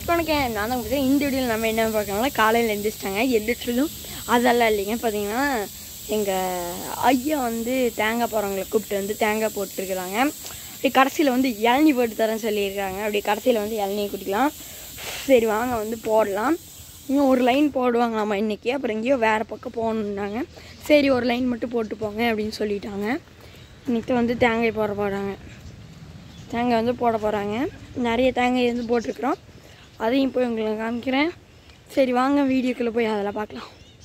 வணக்கம் நான் தான் பார்த்தீங்கன்னா இந்த வீடியோவில் நம்ம என்ன பார்க்கலாம்னா காலையில் எழுந்திரிச்சிட்டாங்க எழுந்திரிச்சதும் அதெல்லாம் இல்லைங்க பார்த்தீங்கன்னா எங்கள் ஐயா வந்து தேங்காய் போகிறவங்களை கூப்பிட்டு வந்து தேங்காய் போட்டுருக்குறாங்க அப்படி கடைசியில் வந்து இளநீ போட்டு தரேன்னு சொல்லியிருக்காங்க அப்படி கடைசியில் வந்து இளநீ குடிக்கலாம் சரி வாங்க வந்து போடலாம் இன்னும் ஒரு லைன் போடுவாங்களாமா இன்றைக்கி அப்புறம் எங்கேயோ வேறு பக்கம் போகணுன்னாங்க சரி ஒரு லைன் மட்டும் போட்டு போங்க அப்படின்னு சொல்லிட்டாங்க இன்றைக்கி வந்து தேங்காய் போட போகிறாங்க தேங்காய் வந்து போட போகிறாங்க நிறைய தேங்காய் வந்து போட்டிருக்கிறோம் அதையும் போய் உங்களுக்கு காமிக்கிறேன் சரி வாங்க வீடியோக்குள்ளே போய் அதெல்லாம் பார்க்கலாம்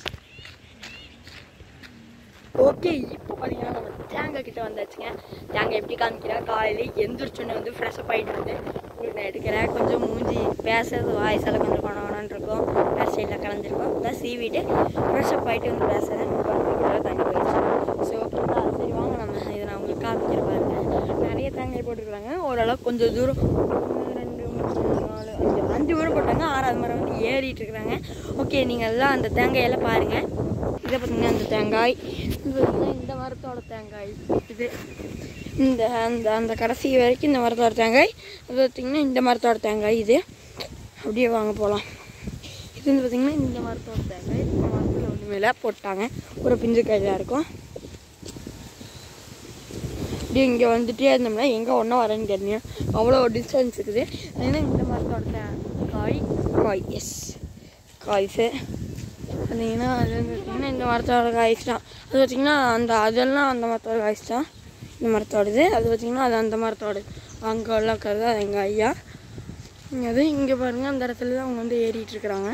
ஓகே இப்போ பார்த்தீங்கன்னா நம்ம தேங்காய் கிட்ட வந்தாச்சுங்க தேங்காய் எப்படி காமிக்கிறேன் காலையில் எந்திரிச்சோன்னே வந்து ஃப்ரெஷ்அப் ஆகிட்டு வந்து உங்களுக்கு நான் எடுக்கிறேன் கொஞ்சம் மூஞ்சி பேசுறது வாய்ஸ் எல்லாம் கொஞ்சம் கொணான்னு இருக்கும் ஹேர் ஸ்டைலில் கலந்துருக்கும் அதான் சீவிட்டு ஃப்ரெஷ்அப் ஆகிட்டு வந்து பேசுகிறேன் தண்ணி போயிடுச்சு ஸோ ஓகேங்களா சரி வாங்க நம்ம இதை நான் உங்களுக்கு காமிக்கிற பாருங்க நிறைய தேங்காய் போட்டுருக்காங்க ஓரளவு கொஞ்சம் தூரம் ஒன்று ரெண்டு மூணு நாலு அஞ்சு அஞ்சு மரம் போட்டாங்க ஆறாவது மரம் வந்து ஏறிட்டு இருக்கிறாங்க ஓகே நீங்கள் எல்லாம் அந்த தேங்காயெல்லாம் பாருங்கள் இதை பார்த்தீங்கன்னா இந்த தேங்காய் இது பார்த்தீங்கன்னா இந்த மரத்தோட தேங்காய் இது இந்த அந்த அந்த கடைசி வரைக்கும் இந்த மரத்தோட தேங்காய் அது பார்த்தீங்கன்னா இந்த மரத்தோட தேங்காய் இது அப்படியே வாங்க போகலாம் இது வந்து பார்த்தீங்கன்னா இந்த மரத்தோட தேங்காய் இந்த மரத்தில் ஒன்று மேலே போட்டாங்க ஒரு பிஞ்சு காயாக இருக்கும் இப்படி இங்கே வந்துட்டே இருந்தோம்னா எங்கே ஒன்றா வரேன்னு தெரியும் அவ்வளோ டிஸ்டன்ஸ் இருக்குது அதனால இந்த மரத்தோட தே- காய் காய் எஸ் காய்ஸு பார்த்தீங்கன்னா அது வந்து பார்த்தீங்கன்னா இந்த மரத்தோட காய்ஸ் தான் அது பார்த்தீங்கன்னா அந்த அதெல்லாம் அந்த மரத்தோட காய்ஸ் தான் இந்த மரத்தோடது அது பார்த்தீங்கன்னா அது அந்த மரத்தோட அங்கெல்லாம் இருக்கிறது அது எங்கள் ஐயா இங்க அது இங்கே பாருங்கள் அந்த இடத்துல தான் அவங்க வந்து ஏறிட்டு இருக்கிறாங்க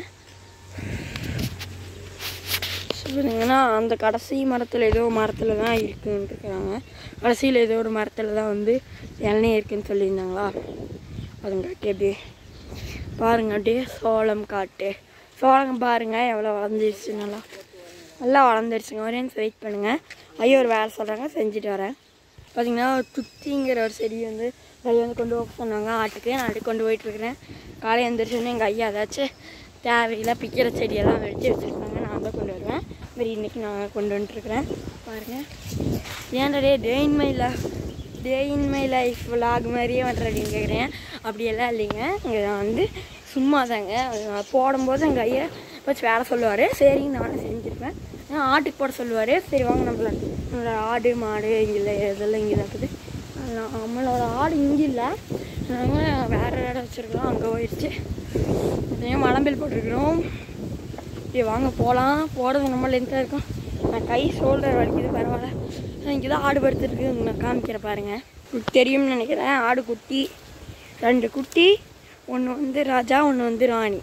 பார்த்தீங்கன்னா அந்த கடைசி மரத்தில் ஏதோ மரத்தில் தான் இருக்குன்னு இருக்கிறாங்க கடைசியில் ஏதோ ஒரு மரத்தில் தான் வந்து இளநீ இருக்குன்னு சொல்லியிருந்தாங்களா அதுங்காட்டி அப்படியே பாருங்க அப்படியே சோளம் காட்டு சோளம் பாருங்க எவ்வளோ வளர்ந்துருச்சு நல்லா நல்லா வளர்ந்துருச்சுங்க ஒரே நிமிஷம் வெயிட் பண்ணுங்கள் ஐயோ ஒரு வேலை சொல்கிறாங்க செஞ்சுட்டு வரேன் பார்த்தீங்கன்னா துத்திங்கிற ஒரு செடி வந்து ஐயா வந்து கொண்டு போக சொன்னாங்க ஆட்டுக்கு நான் ஆட்டுக்கு கொண்டு போயிட்டுருக்கிறேன் காலை எழுந்திரிச்சோன்னே எங்கள் ஐயா ஏதாச்சும் தேவையில்லை பிக்கிற செடியெல்லாம் வெட்டி வச்சுருக்காங்க நான் தான் கொண்டு வருவேன் மாதிரி இன்றைக்கி நான் கொண்டு வந்துட்டுருக்குறேன் பாருங்கள் ஏன்டா day day in my life day in my life vlog மாதிரியே பண்ணுற அப்படின்னு கேட்குறேன் அப்படியெல்லாம் இல்லைங்க இங்கே நான் வந்து சும்மா தாங்க நான் போடும்போது எங்கள் ஐயா வச்சு வேலை சொல்லுவார் சரி நானும் செஞ்சுருப்பேன் ஆனால் ஆட்டுக்கு போட சொல்லுவார் சரி வாங்க நம்மள நம்மளோட ஆடு மாடு இங்கே இல்லை இதெல்லாம் இங்கே தான் இருக்குது அதெல்லாம் நம்மளோட ஆடு இங்கே இல்லை நாங்கள் வேறு இடம் வச்சுருக்கோம் அங்கே போயிடுச்சு அதையும் மலம்பில் போட்டிருக்கிறோம் சரி வாங்க போகலாம் போகிறது நம்ம லென்த்தாக இருக்கும் நான் கை ஷோல்டர் வலிக்குது பரவாயில்ல இங்கே தான் ஆடு படுத்துருக்கு நான் காமிக்கிறேன் பாருங்கள் உங்களுக்கு தெரியும்னு நினைக்கிறேன் ஆடு குட்டி ரெண்டு குட்டி ஒன்று வந்து ராஜா ஒன்று வந்து ராணி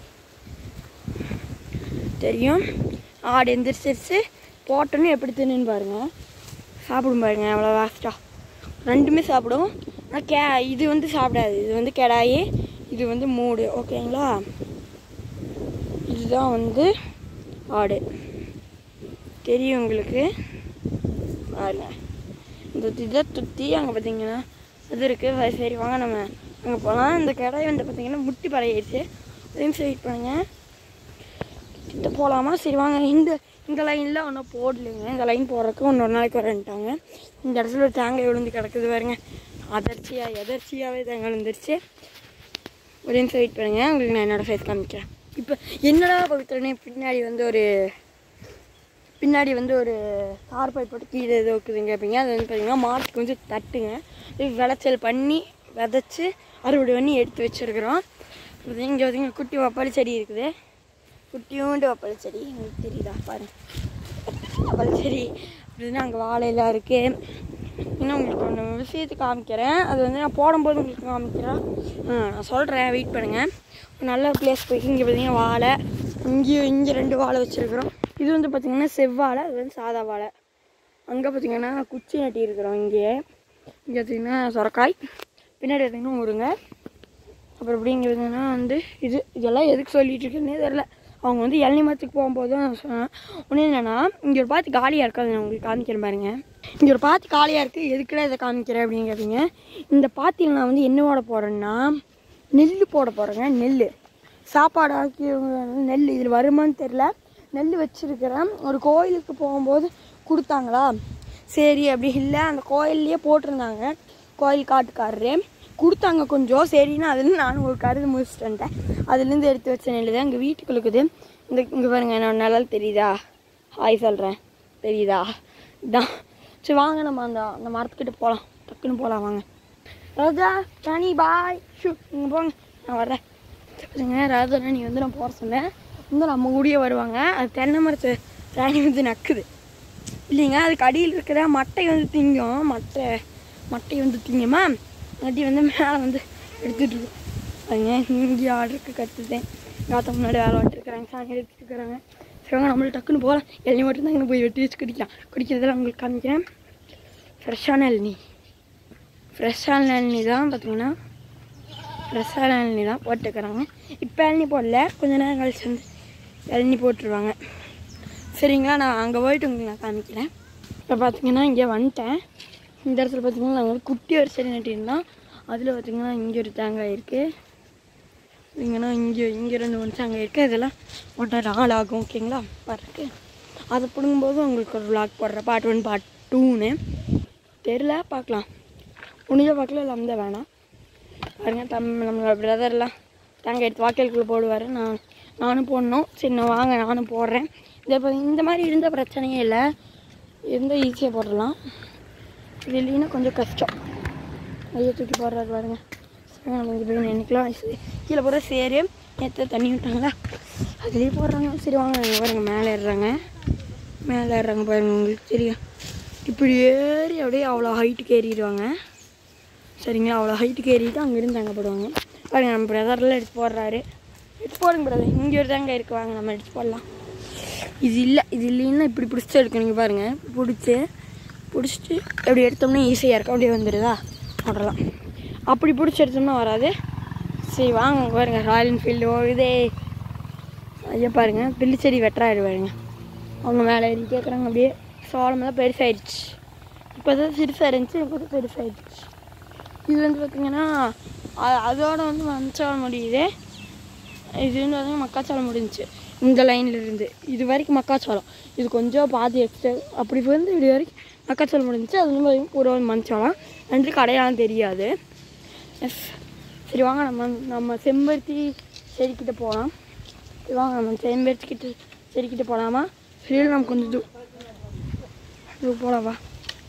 தெரியும் ஆடு எந்திரிச்சிருச்சு போட்டோன்னு எப்படி தின்னுன்னு பாருங்கள் சாப்பிடும் பாருங்க அவ்வளோ வாஸ்ட்டாக ரெண்டுமே சாப்பிடும் ஆனால் கே இது வந்து சாப்பிடாது இது வந்து கெடாயி இது வந்து மூடு ஓகேங்களா இதுதான் வந்து ஆடு தெரியும் உங்களுக்கு பாருங்க இந்த இதை சுற்றி அங்கே பார்த்தீங்கன்னா இது இருக்குது சரி வாங்க நம்ம அங்கே போகலாம் இந்த கடாய் வந்து பார்த்தீங்கன்னா முட்டி பழையிடுச்சு அதையும் சரி வெயிட் பண்ணுங்க கிட்ட போகலாமா சரி வாங்க இந்த இந்த லைனில் ஒன்றும் போடலைங்க இந்த லைன் போடுறதுக்கு இன்னொரு நாளைக்கு வரேன்ட்டாங்க இந்த இடத்துல ஒரு தேங்காய் விழுந்து கிடக்குது பாருங்க அதர்ச்சியாக எதர்ச்சியாகவே தேங்காய் விழுந்துருச்சு ஒரு நிமிஷம் வெயிட் பண்ணுங்க உங்களுக்கு நான் என்னோட ஃபேஸ் காமிக்கிறேன் இப்போ என்னடா பவித்ரனே பின்னாடி வந்து ஒரு பின்னாடி வந்து ஒரு தார் பைப் போட்டு கீழே ஏதோ இருக்குதுங்க கேட்பீங்க அது வந்து பார்த்தீங்கன்னா மாட்டுக்கு வந்து தட்டுங்க இது விளைச்சல் பண்ணி விதைச்சி அறுவடை பண்ணி எடுத்து வச்சுருக்குறோம் இங்கே பார்த்தீங்கன்னா குட்டி பப்பாளி செடி இருக்குது குட்டியோண்டு பப்பாளி செடி உங்களுக்கு தெரியுதா பாருங்க பப்பாளி செடி அப்படின்னா அங்கே வாழையெல்லாம் இருக்குது இன்னும் உங்களுக்கு ஒன்று விஷயத்தை காமிக்கிறேன் அது வந்து நான் போடும்போது உங்களுக்கு காமிக்கிறேன் ஆ, நான் சொல்கிறேன் வெயிட் பண்ணுங்கள் ஒரு நல்ல பிளேஸ் போய் இங்கே பார்த்தீங்கன்னா வாழை இங்கேயும் இங்கே ரெண்டு வாழை வச்சுருக்குறோம் இது வந்து பார்த்திங்கன்னா செவ்வாழை அது வந்து சாதா வாழை அங்கே பார்த்தீங்கன்னா குச்சி நட்டி இருக்கிறோம் இங்கே இங்கே பார்த்தீங்கன்னா சொரக்காய் பின்னாடி பார்த்தீங்கன்னா முருங்க அப்புறம் இப்படி இங்கே பார்த்தீங்கன்னா வந்து இது இதெல்லாம் எதுக்கு சொல்லிட்டு இருக்குன்னே தெரில அவங்க வந்து இளநீ மரத்துக்கு போகும்போது தான் நான் சொன்னேன் ஒன்றும் என்னென்னா இங்கே ஒரு பாத்தி காலியாக இருக்காது நான் உங்களுக்கு காமிக்கிறேன் பாருங்க இங்கே ஒரு பாத்தி காலியாக இருக்குது எதுக்குடா இதை காமிக்கிறேன் அப்படின்னு கேட்பீங்க இந்த பாத்தியில் நான் வந்து என்ன போட போகிறேன்னா நெல் போட போகிறேங்க நெல் சாப்பாடு ஆக்கி நெல் இதில் வருமான்னு தெரில நெல் வச்சுருக்கிறேன் ஒரு கோயிலுக்கு போகும்போது கொடுத்தாங்களா சரி அப்படி இல்லை அந்த கோயில்லையே போட்டிருந்தாங்க கோயில் காட்டுக்காரரு கொடுத்தாங்க கொஞ்சம் சரின்னு அதுலேருந்து நானும் ஒரு கருது முடிச்சுட்டு வந்துட்டேன் அதுலேருந்து எடுத்து வச்ச நெல் தான் எங்கள் வீட்டுக்கு இருக்குது இந்த இங்கே பாருங்க என்னோட நிழல் தெரியுதா ஹாய் சொல்கிறேன் தெரியுதா இதான் சரி வாங்க நம்ம அந்த அந்த மரத்துக்கிட்ட போகலாம் டக்குன்னு போகலாம் வாங்க ராஜா ராணி பாய் ஷூ நீங்கள் போங்க நான் வர்றேன் சரிங்க ராஜா ராணி வந்து நான் போக சொன்னேன் வந்து நம்ம கூடயே வருவாங்க அது தென்னை மரத்து ராணி வந்து நக்குது இல்லைங்க அதுக்கு அடியில் இருக்கிற மட்டை வந்து திங்கும் மட்டை மட்டை வந்து திங்குமா அடி வந்து மேலே வந்து எடுத்துட்டு இருக்கும் அதுங்க இங்கே ஆர்டருக்கு கற்றுதேன் காத்த முன்னாடி வேலை வந்துட்டுருக்குறாங்க சாணி எடுத்துட்டு இருக்கிறாங்க சரி நம்மளும் டக்குன்னு போகலாம் எள்ளி மட்டும் தான் இங்கே போய் வெட்டி வச்சு குடிக்கலாம் குடிக்கிறதெல்லாம் உங்களுக்கு காமிக்கிறேன் ஃப்ரெஷ்ஷான இளநீ ஃப்ரெஷ்ஷான இளநீ தான் பார்த்தீங்கன்னா ஃப்ரெஷ்ஷான இளநீ தான் போட்டுக்கிறாங்க இப்போ இளநீ போடல கொஞ்ச நேரம் கழிச்சு வந்து இளநீ போட்டுருவாங்க சரிங்களா நான் அங்கே போயிட்டு உங்களுக்கு நான் காமிக்கிறேன் இப்போ பார்த்தீங்கன்னா இங்கே வந்துட்டேன் இந்த இடத்துல பார்த்தீங்கன்னா நாங்கள் குட்டி ஒரு செடி நட்டிருந்தோம் அதில் பார்த்தீங்கன்னா இங்கே ஒரு தேங்காய் இருக்குது இங்கன்னா இங்கே இங்கே ரெண்டு மூணு தேங்காய் இருக்குது இதெல்லாம் ஒன்றரை நாள் ஆகும் ஓகேங்களா வரக்கு அதை பிடுங்கும்போது உங்களுக்கு ஒரு vlog போடுறேன் பார்ட் ஒன் பார்ட் டூன்னு தெரில பார்க்கலாம் முடிஞ்ச பார்க்கல இல்லை அந்த வேணாம் பாருங்க தம் நம்மளோட பிரதர்லாம் தேங்காய் எடுத்து வாக்கியலுக்குள்ளே போடுவார் நான் நானும் போடணும் சரி நான் வாங்க நானும் போடுறேன் இதை இப்போ இந்த மாதிரி இருந்த பிரச்சனையே இல்லை இருந்தால் ஈஸியாக போடலாம் இது இல்லைன்னா கொஞ்சம் கஷ்டம் கையை தூக்கி போடுறாரு பாருங்க சரி நம்ம இங்கே போய் நினைக்கலாம் கீழே போகிற சேரு நேற்று தண்ணி விட்டாங்களா அதுலேயே போடுறாங்க சரி வாங்க இங்க பாருங்க மேலே ஏறுறாங்க மேலே ஏறுறாங்க பாருங்க உங்களுக்கு தெரியும் இப்படி ஏறி அப்படியே அவ்வளோ ஹைட்டுக்கு ஏறிடுவாங்க சரிங்களா அவ்வளோ ஹைட்டுக்கு ஏறிட்டு அங்கேருந்து அங்கே போடுவாங்க பாருங்க நம்ம பிரதர்லாம் எடுத்து போடுறாரு எடுத்து போடுங்க பிரதர் இங்கே ஒரு தாங்க இருக்கு வாங்க நம்ம எடுத்து போடலாம் இது இல்லை இது இல்லைன்னா இப்படி பிடிச்சி எடுக்கணுங்க பாருங்க பிடிச்சி பிடிச்சிட்டு இப்படி எடுத்தோம்னா ஈஸியாக இருக்கும் அப்படியே வந்துடுதா போடலாம் அப்படி பிடிச்சி எடுத்தோம்னா வராது சரி வாங்க இங்க பாருங்க ராயல் என்ஃபீல்டு இதே ஐயா பாருங்க பில்லு செடி வெட்டுறாரு பாருங்க அவங்க மேலே ஏறி கேட்குறாங்க அப்படியே சோளமெல்லாம் பெருசாயிடுச்சு இப்போ தான் சிறுசாக இருந்துச்சு இப்போ தான் பெருசாயிடுச்சு இது வந்து பார்த்திங்கன்னா அ- அதோட வந்து மஞ்சள் முடியுது இது வந்து பார்த்தீங்கன்னா மக்காச்சோளம் முடிஞ்சுச்சு இந்த லைன்ல இருந்து இது வரைக்கும் மக்காச்சோளம் இது கொஞ்சம் பாதி எக்ஸ்ட்ரா அப்படி வந்து இப்படி வரைக்கும் மக்காச்சோளம் முடிஞ்சுச்சு அது வந்து பார்த்தீங்கன்னா பூரா மஞ்சோளம் ரெண்டு கடையெல்லாம் தெரியாது எஸ் சரி வாங்க நம்ம நம்ம செம்பருத்தி செடிக்கிட்ட போகலாம் சரி வாங்க நம்ம செம்பருத்தி கிட்ட செடிக்கிட்ட போகலாமா சரி நம்ம கொஞ்சம் தூ இது போகலாம் வா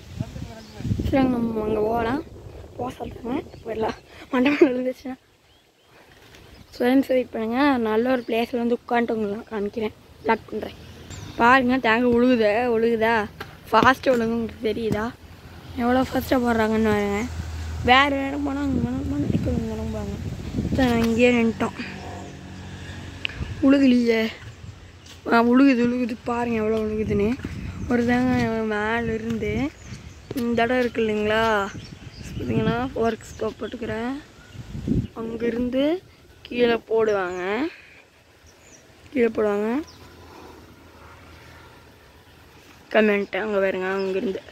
சரி நம்ம அங்கே போகலாம் போக சொல்கிறாங்க போயிடலாம் மண்டபம் இருந்துச்சுன்னா ஃப்ரெண்ட்ஸ் வெயிட் பண்ணுங்க நல்ல ஒரு பிளேஸில் வந்து உட்காந்துட்டு உங்களுக்கு காமிக்கிறேன் லாக் பண்ணுறேன் பாருங்க தேங்காய் உழுகுதா உழுகுதா ஃபாஸ்ட்டாக உழுகு உங்களுக்கு தெரியுதா எவ்வளோ ஃபாஸ்ட்டாக போடுறாங்கன்னு பாருங்க வேறு இடம் போனால் அங்கே போனால் மண்டைக்கு விழுந்துரும்பாங்க சரி நான் இங்கேயே நின்ட்டோம் உழுகுலையே ஆ உழுகுது உழுகுது பாருங்க எவ்வளோ உழுகுதுன்னு ஒரு தேங்காய் மேலே இருந்து இந்த இடம் இருக்கு இல்லைங்களா பார்த்தீங்கன்னா ஒர்க் ஸ்டோப் போட்டுக்கிறேன் அங்கேருந்து கீழே போடுவாங்க கீழே போடுவாங்க கமெண்ட் அங்கே பாருங்க அங்கேருந்து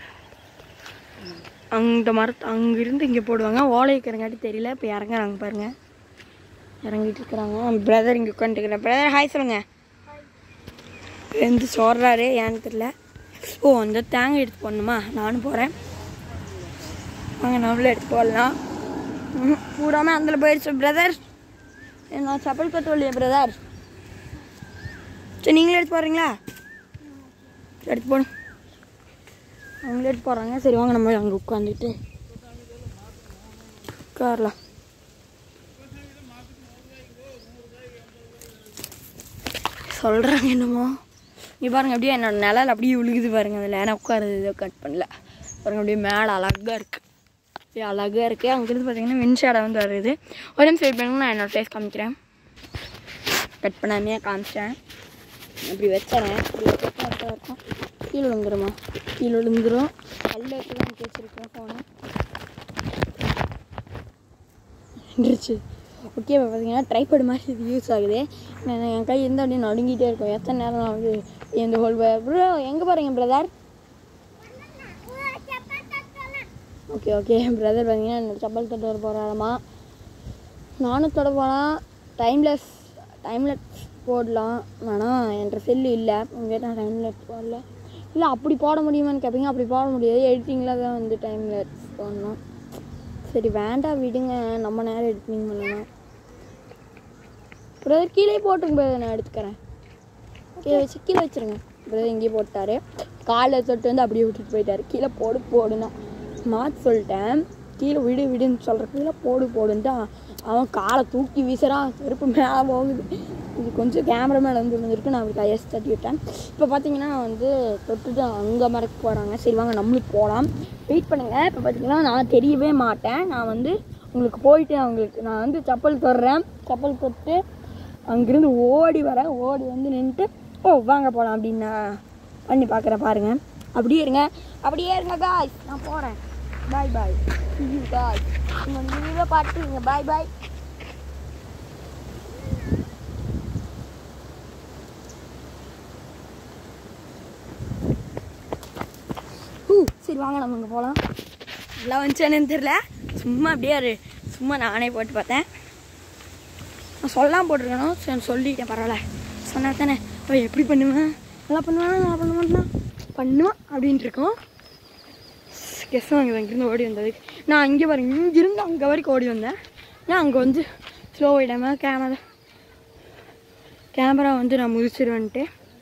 அந்த மரத்து அங்கேருந்து இங்கே போடுவாங்க ஓலை இருக்கிறங்காட்டி தெரியல இப்போ இறங்குறாங்க பாருங்க இறங்கிட்டு இருக்கிறாங்க பிரதர் இங்கே உட்காந்துருக்கிறேன் பிரதர் ஹாய் சொல்லுங்க எந்த சொல்கிறாரு ஏன்னு தெரியல ஓ அந்த தேங்காய் எடுத்து போடணுமா நானும் போகிறேன் வாங்க நம்மளும் எடுத்து போடலாம் ம்ஹும், பூராமே அதில் போயிடுச்சு பிரதர் நான் சப்பல் கட்டு இல்லையா பிரதர் சரி நீங்களே எடுத்து போடுறீங்களா எடுத்து போடு அவங்களே எடுத்து போடுறாங்க சரி வாங்க நம்ம அங்கே உட்காந்துட்டு உட்காரலாம் சொல்கிறாங்க என்னமோ இங்கே பாருங்க அப்படியே என்னோட நிழல் அப்படியே விழுகுது பாருங்க அதில் ஏன்னா உட்காருது இதை கட் பண்ணல பாருங்க அப்படியே மேலே அழகாக இருக்குது அப்படியே அழகாக இருக்குது அங்கேருந்து பார்த்தீங்கன்னா வின்ஷேடை வந்து வருது ஒரு நிமிஷம் வெயிட் பண்ணுங்க நான் என்னோட ஃபேஸ் காமிக்கிறேன் கட் பண்ணாமையே காமிச்சேன் இப்படி வச்சுறேன் இப்படி வச்சா கரெக்டாக இருக்கும் கீழே விழுந்துருமா கீழே விழுந்துரும் கல்ல வச்சு தான் வச்சுருக்கேன் ஃபோனை நின்றுச்சு ஓகே இப்போ பார்த்தீங்கன்னா ட்ரைபேட் மாதிரி இது யூஸ் ஆகுது நான் என் கை இருந்து அப்படியே நடுங்கிட்டே இருக்கும் எத்தனை நேரம் நான் வந்து இந்த ஹோல் ப்ரோ எங்கே போகிறீங்க பிரதர் ஓகே ஓகே பிரதர் பார்த்தீங்கன்னா என்னோட சப்பல் தொட்டு வர போகிறாரமா நானும் தொட போகலாம் டைம்லெஸ் டைம்லெஸ் போடலாம் ஆனால் என்கிட்ட செல்லு இல்லை உங்கள்கிட்ட நான் டைம்லெஸ் போடல இல்லை அப்படி போட முடியுமான்னு கேட்பீங்க அப்படி போட முடியாது எடிட்டிங்கில் தான் வந்து டைம்லெஸ் போடணும் சரி வேண்டாம் விடுங்க நம்ம நேரம் எடிட்டிங் பண்ணலாம் பிரதர் கீழே போட்டுங்க பிரதர் நான் எடுத்துக்கிறேன் கீழே வச்சு கீழே வச்சிருங்க பிரதர் இங்கேயே போட்டாரு காலை தொட்டு வந்து அப்படியே விட்டுட்டு போயிட்டாரு கீழே போடு போடுனா மாற்றி சொல்லிட்டேன் கீழே விடு விடுன்னு சொல்கிற கீழே போடு போடுன்ட்டு அவன் காலை தூக்கி வீசுறான் செருப்பு மேலே போகுது இது கொஞ்சம் கேமரா மேலே வந்து விழுந்திருக்கு நான் அவருக்கு ஐஎஸ் தட்டி விட்டேன் இப்போ பார்த்தீங்கன்னா வந்து தொட்டுட்டு அங்கே மறக்க போகிறாங்க சரி வாங்க நம்மளும் போகலாம் வெயிட் பண்ணுங்கள் இப்போ பார்த்தீங்கன்னா நான் தெரியவே மாட்டேன் நான் வந்து உங்களுக்கு போயிட்டு அவங்களுக்கு நான் வந்து செப்பல் தொடுறேன் செப்பல் தொட்டு அங்கிருந்து ஓடி வரேன் ஓடி வந்து நின்றுட்டு ஓ வாங்க போகலாம் அப்படின்னு நான் பண்ணி பார்க்குறேன் பாருங்க அப்படியே இருங்க அப்படியே இருங்க காய் நான் போகிறேன் பாய் பாய் காய் நீங்கள் நீங்களே பாட்டுங்க பாய் பாய் ஊ சரி வாங்க நம்ம இங்கே போகலாம் நல்லா வந்துச்சானு தெரில சும்மா அப்படியே ஒரு சும்மா நானே போட்டு பார்த்தேன் நான் சொல்லாம போட்டிருக்கணும் சரி சொல்லிட்டேன் பரவாயில்ல சொன்னா தானே அவன் எப்படி பண்ணுவேன் நல்லா பண்ணுவானா நல்லா பண்ண மாட்டான் பண்ணுவான் அப்படின்ட்டு இருக்கோம் கெஸ் வாங்க இங்கேருந்து ஓடி வந்ததுக்கு நான் இங்கே பாருங்க இங்கிருந்து அங்கே வரைக்கும் ஓடி வந்தேன் நான் அங்கே வந்து ஸ்லோ ஆகிடாமல் கேமரா கேமரா வந்து நான் முதிச்சிருவேன்ட்டு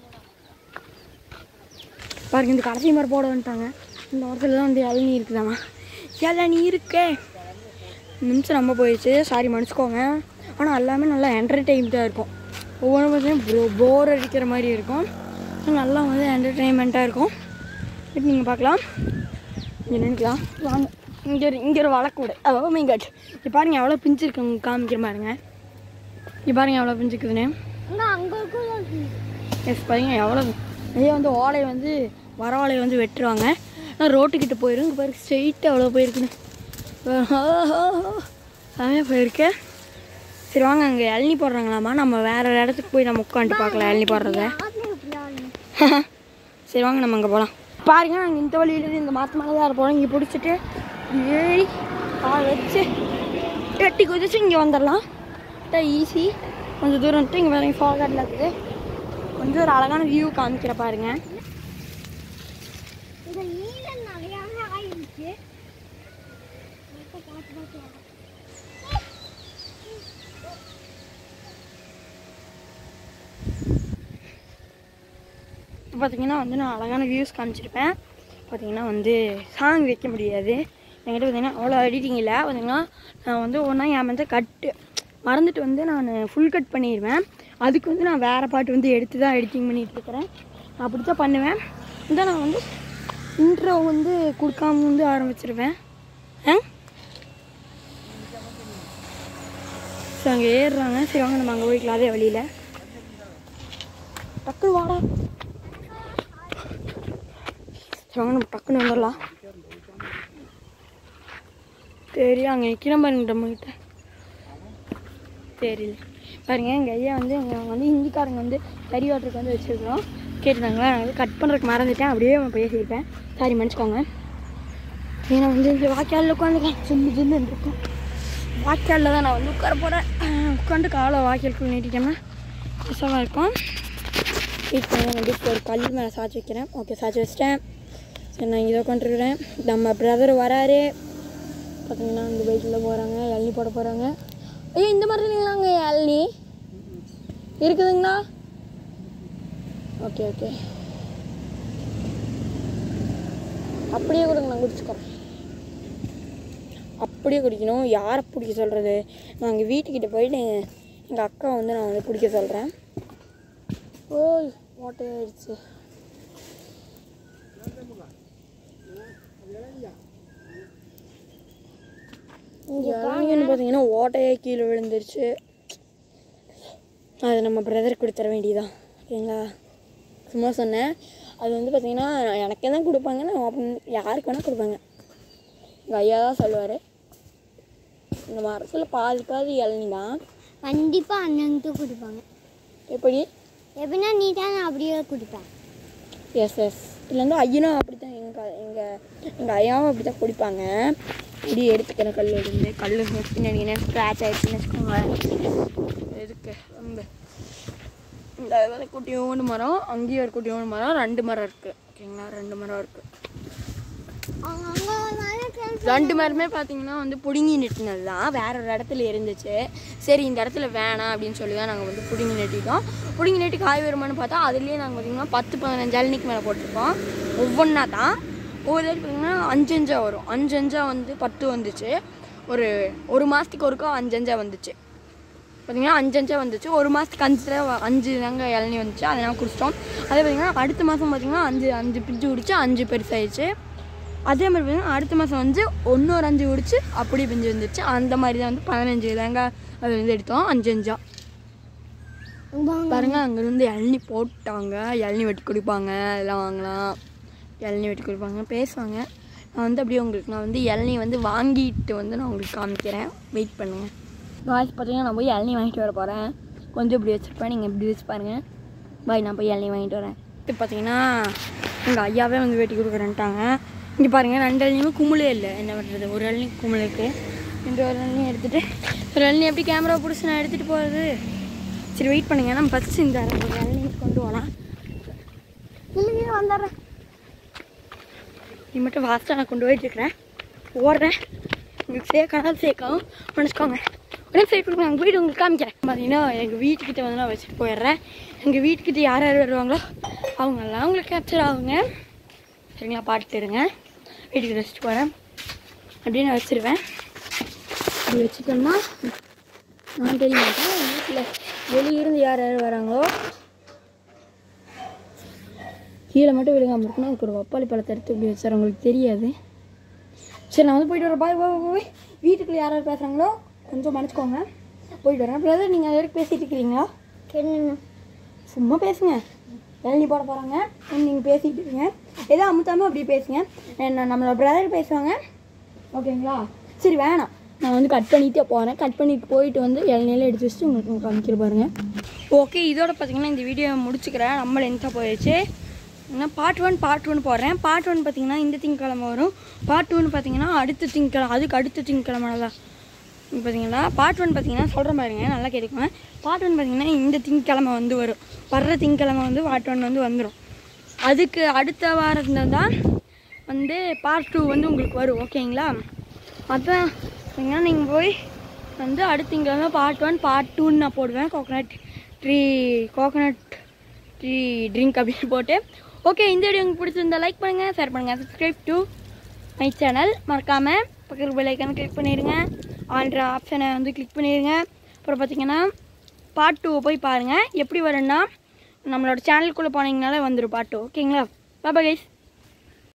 பாருங்க இந்த கடைசி மாதிரி போட வந்துட்டாங்க இந்த இடத்துல தான் வந்து இளநீ இருக்குதாம்மா இளநீ இருக்கே நிமிஷம் ரொம்ப போயிடுச்சு சாரி மன்னிச்சுக்கோங்க ஆனால் எல்லாமே நல்லா என்டர்டெயின்மெண்ட்டாக இருக்கும் ஒவ்வொன்றும் பார்த்தீங்கன்னா போர் அடிக்கிற மாதிரி இருக்கும் ஆனா நல்லா வந்து என்டர்டெயின்மெண்ட்டாக இருக்கும் இப்போ நீங்கள் பார்க்கலாம் இங்கே நினைக்கலாம் வாங்க இங்கே ஒரு இங்கே ஒரு வழக்கூடு அதாவது மீங்கட் இங்கே பாருங்கள் எவ்வளோ பிஞ்சு இருக்கு உங்களுக்கு காமிக்கிற பாருங்க இங்கே பாருங்கள் எவ்வளோ பிஞ்சு இருக்குதுன்னு எஸ் பாருங்க எவ்வளோ இதே வந்து ஓலை வந்து வர ஓலையை வந்து வெட்டுருவாங்க ஆனால் ரோட்டுக்கிட்ட போயிடும் இங்கே பாருங்க ஸ்ட்ரெயிட்டாக எவ்வளோ போயிருக்குன்னு செமையாக போயிருக்கு சரி வாங்க அங்கே இளநி போடுறாங்களாமா நம்ம வேற ஒரு இடத்துக்கு போய் நம்ம உட்காந்துட்டு பார்க்கலாம் இளநி போடுறத சரி வாங்க நம்ம அங்கே போகலாம் பாருங்க நாங்கள் இந்த வழியிலேருந்து இந்த மாற்று மேலே தான் போகிறோம் இங்கே பிடிச்சிட்டு ஏறி கால் வச்சு எட்டி குதிச்சு இங்கே வந்துடலாம் ஈஸி கொஞ்சம் தூரம் வந்துட்டு இங்கே வேறு ஃபால் கார்டில் இருக்குது கொஞ்சம் ஒரு அழகான வியூ காமிக்கிற பாருங்க இந்த நீல நிறைய ஆயிருக்கு பார்த்து பார்த்து வா. இப்போ பார்த்தீங்கன்னா வந்து நான் அழகான வியூஸ் காமிச்சிருப்பேன் பார்த்தீங்கன்னா வந்து சாங் வைக்க முடியாது என்கிட்ட பார்த்தீங்கன்னா அவ்வளோ எடிட்டிங் இல்லை பார்த்தீங்கன்னா நான் வந்து ஒன்றா என் வந்து கட்டு மறந்துட்டு வந்து நான் ஃபுல் கட் பண்ணிடுவேன் அதுக்கு வந்து நான் வேறு பாட்டு வந்து எடுத்து தான் எடிட்டிங் பண்ணிகிட்டு இருக்கிறேன் நான் அப்படி தான் பண்ணுவேன் இந்த நான் வந்து இன்ட்ரோ வந்து கொடுக்காம வந்து ஆரம்பிச்சிருவேன் ஆ ஸோ அங்கே ஏறுறாங்க சரி வாங்க நம்ம அங்கே போய்க்கலாம் அதே வழியில் டக்குனு வாடா சரி வாங்க நம்ம டக்குன்னு வந்துடலாம் தெரியும் அங்கே நிற்கிற பாருங்க நம்மக்கிட்ட தெரியல பாருங்க எங்கள் ஐயா வந்து எங்கள் வந்து ஹிந்திக்காரங்க வந்து கறி வாட்டருக்கு வந்து வச்சுருக்கிறோம் கேட்டுருந்தாங்களா நான் வந்து கட் பண்ணுறதுக்கு மறந்துட்டேன் அப்படியே நான் பேசியிருப்பேன் சாரி மன்னிச்சுக்கோங்க ஏன்னா வந்து இந்த வாய்க்காலில் உட்காந்துக்கலாம் சில்லு சில்லுன்னு இருக்கும் வாய்க்காலில் தான் நான் வந்து உட்கார போகிறேன் உட்காந்து காலை வாய்க்காலுக்குள்ள நீட்டிட்டோம்னா கஷ்டமாக இருக்கும் வெயிட் பண்ணி வந்து இப்போ ஒரு கல் மேலே சாய்ச்சி வைக்கிறேன் ஓகே சாய்ச்சி வச்சிட்டேன் சரி நான் இங்கே உட்காந்துருக்குறேன் நம்ம பிரதர் வராரு பார்த்தீங்கன்னா இந்த பைக்கில் போகிறாங்க இளநி போட போகிறாங்க ஐயோ இந்த மாதிரி இல்லைங்களாங்க இளநி இருக்குதுங்களா ஓகே ஓகே அப்படியே கொடுங்க நான் குடிச்சுக்கிறேன் அப்படியே குடிக்கணும் யாரை பிடிக்க சொல்கிறது நான் எங்கள் வீட்டுக்கிட்ட போயிட்டு எங்கள் அக்கா வந்து நான் வந்து பிடிக்க சொல்கிறேன் ஓய் ஓட்டையாயிடுச்சு இறங்கின்னு பார்த்தீங்கன்னா ஓட்டையே கீழே விழுந்துருச்சு அது நம்ம பிரதர் கொடுத்துற வேண்டியதான் ஓகேங்களா சும்மா சொன்னேன் அது வந்து பார்த்தீங்கன்னா எனக்கே தான் கொடுப்பாங்க நான் open- யாருக்கு வேணால் கொடுப்பாங்க எங்கள் ஐயா தான் சொல்லுவார் இந்த மரத்தில் பாதி பாதி இளநி தான் கண்டிப்பா அண்ணனுக்கு கொடுப்பாங்க எப்படி எப்படின்னா நீ தான் அப்படியே கொடுப்பேன் எஸ் எஸ் இதில் வந்து ஐயனும் அப்படி தான் எங்கள் எங்கள் எங்கள் ஐயாவும் அப்படி தான் குடிப்பாங்க இப்படி எடுத்துக்கிறேன் கல் இருந்து கல் பின்னாடி என்ன ஸ்க்ராட்ச் ஆயிடுச்சுன்னு வச்சுக்கோங்க எதுக்கு ரொம்ப இந்த வந்து குட்டியோண்டு மரம் அங்கேயும் ஒரு குட்டியோண்டு மரம் ரெண்டு மரம் இருக்குது ஓகேங்களா ரெண்டு மரம் இருக்குது அங்கே மழை பெய்யுது. ரெண்டு மரமே பார்த்தீங்கன்னா வந்து பிடுங்கி நெட்டினது தான் வேற ஒரு இடத்துல இருந்துச்சு சரி இந்த இடத்துல வேணாம் அப்படின்னு சொல்லி தான் நாங்கள் வந்து பிடுங்கி நெட்டிட்டோம் பிடுங்கி நெட்டி காய் வருமானு பார்த்தா அதுலேயே நாங்கள் பார்த்தீங்கன்னா பத்து பதினஞ்சு இளநிக்கு மேலே போட்டிருக்கோம் ஒவ்வொன்றா தான் ஒவ்வொரு வாட்டி பார்த்தீங்கன்னா அஞ்சு அஞ்சா வரும் அஞ்சு அஞ்சா வந்து பத்து வந்துச்சு ஒரு ஒரு மாதத்துக்கு ஒருக்கா அஞ்சு அஞ்சா வந்துச்சு பார்த்தீங்கன்னா அஞ்சு அஞ்சா வந்துச்சு ஒரு மாதத்துக்கு அஞ்சு தடவை அஞ்சு தாங்க இளநீ வந்துச்சு அதை நாங்கள் குடிச்சிட்டோம் அதே பார்த்தீங்கன்னா அடுத்த மாதம் பார்த்தீங்கன்னா அஞ்சு அஞ்சு பிஞ்சு குடிச்சு அஞ்சு பெருசாயிடுச்சு அதே மாதிரி பார்த்தீங்கன்னா அடுத்த மாதம் வந்து இன்னொரு அஞ்சு குடிச்சு அப்படி பிஞ்சு வந்துச்சு அந்த மாதிரி தான் வந்து பதினஞ்சு தாங்க அது வந்து எடுத்தோம் அஞ்சு அஞ்சா வாங்க. பாருங்க அங்கேருந்து இளநீ போட்டாங்க இளநீ வெட்டி குடிப்பாங்க அதெல்லாம் வாங்கலாம் இளநீ வெட்டி குடிப்பாங்க பேசுவாங்க நான் வந்து அப்படியே உங்களுக்கு நான் வந்து இளநீ வந்து வாங்கிட்டு வந்து நான் உங்களுக்கு காமிக்கிறேன் வெயிட் பண்ணுங்கள் காய்ஸ் பார்த்தீங்கன்னா நான் போய் இளநீ வாங்கிட்டு வர போகிறேன் கொஞ்சம் இப்படி வச்சுருப்பேன் நீங்கள் இப்படி வச்சு பாருங்கள் பாய் நான் போய் இளநீ வாங்கிட்டு வரேன் இப்போ பார்த்தீங்கன்னா எங்கள் ஐயாவே வந்து வெட்டி கொடுக்குறேன்ட்டாங்க இங்கே பாருங்கள் ரெண்டு இளநியுமே குமுளே இல்லை என்ன பண்ணுறது ஒரு இளநீ குமுள் இருக்குது இந்த ஒரு இளநீ எடுத்துகிட்டு ஒரு இளநீ எப்படி கேமரா பிடிச்சி நான் எடுத்துகிட்டு போகிறது சரி வெயிட் பண்ணுங்க நம்ம ஃபஸ்ட்டு இந்த இளநீ கொண்டு போகலாம் இல்லைங்க வந்துடுறேன் நீ மட்டும் ஃபாஸ்ட்டாக நான் கொண்டு போயிட்டு இருக்கிறேன் ஓடுறேன் உங்களுக்கு சேர்க்கணும் சேர்க்கவும் மன்னிச்சுக்கோங்க உடனே சரி கொடுங்க அங்கே போயிட்டு உங்களுக்கு காமிக்கிறேன் பார்த்தீங்கன்னா எங்கள் வீட்டுக்கிட்ட வந்து நான் வச்சுட்டு போயிடுறேன் எங்கள் வீட்டுக்கிட்ட யார் யார் வருவாங்களோ அவங்கெல்லாம் உங்களுக்கு கேப்சர் ஆகுங்க சரிங்களா பாட்டு இருங்க வீட்டுக்கு வச்சுட்டு போகிறேன் அப்படியே நான் வச்சுருவேன் அப்படி வச்சுட்டோம்னா நான் தெரிய மாட்டேன் வீட்டில் வெளியிருந்து யார் யார் வராங்களோ கீழே மட்டும் விழுகாமல் இருக்கணும் அதுக்கு ஒரு பப்பாளி பழத்தை எடுத்து இப்படி வச்சார் உங்களுக்கு தெரியாது சரி நான் வந்து போயிட்டு வரேன் பாய் பாய் பாய் வீட்டுக்குள்ளே யார் யார் பேசுகிறாங்களோ கொஞ்சம் மன்னிச்சுக்கோங்க போயிட்டு வரேன் பிரதர் நீங்கள் அது வரைக்கும் பேசிகிட்டு இருக்கிறீங்களா என்னண்ணா? சும்மா பேசுங்க இளநீ போட போகிறாங்க நீங்கள் பேசிகிட்டு இருக்கீங்க ஏதோ அமுத்தாமல் அப்படியே பேசுங்க என்ன நம்மளோட பிரதர் பேசுவாங்க ஓகேங்களா சரி வேணாம் நான் வந்து கட் பண்ணிட்டே போகிறேன் கட் பண்ணிட்டு போயிட்டு வந்து இளநீலாம் எடுத்து வச்சுட்டு உங்களுக்கு காமிக்கிற பாருங்க ஓகே இதோட பார்த்தீங்கன்னா இந்த வீடியோ முடிச்சுக்கிறேன் நம்ம லென்த்தாக போயிடுச்சு நான் பார்ட் ஒன் பார்ட் ஒன் போடுறேன் பார்ட் ஒன் பார்த்தீங்கன்னா இந்த திங்கக்கிழமை வரும் பார்ட் ஒன் பார்த்தீங்கன்னா அடுத்த திங்கக்கிழமை அதுக்கு அடுத்த திங்கக்கிழமை தான் இங்க பார்த்தீங்களா பார்ட் ஒன் பார்த்தீங்கன்னா சொல்கிற பாருங்க நல்லா கேட்டுக்கோங்க பார்ட் ஒன் பார்த்தீங்கன்னா இந்த திங்கக்கிழமை வந்து வரும் வர்ற திங்கக்கிழமை வந்து பார்ட் ஒன் வந்து வந்துடும் அதுக்கு அடுத்த வாரம் தான் வந்து பார்ட் டூ வந்து உங்களுக்கு வரும் ஓகேங்களா அதான் பார்த்தீங்கன்னா நீங்கள் போய் வந்து அடுத்த திங்கக்கிழமை பார்ட் ஒன் பார்ட் டூன்னு நான் போடுவேன் coconut tree coconut tree drink அப்படின்னு போட்டு ஓகே இந்த வீடியோ உங்களுக்கு பிடிச்சிருந்தா லைக் பண்ணுங்கள் ஷேர் பண்ணுங்கள் சப்ஸ்கிரைப் டு மை சேனல் மறக்காமல் பக்கத்து பெல் ஐக்கான கிளிக் பண்ணிடுங்க ஆல்ட்ரு ஆப்ஷனை வந்து கிளிக் பண்ணிடுங்க அப்புறம் பார்த்தீங்கன்னா பார்ட் டூ போய் பாருங்கள் எப்படி வரும்னா நம்மளோட சேனலுக்குள்ளே போனீங்கனாலே வந்துடும் பார்ட் டூ ஓகேங்களா பாபா கைஸ்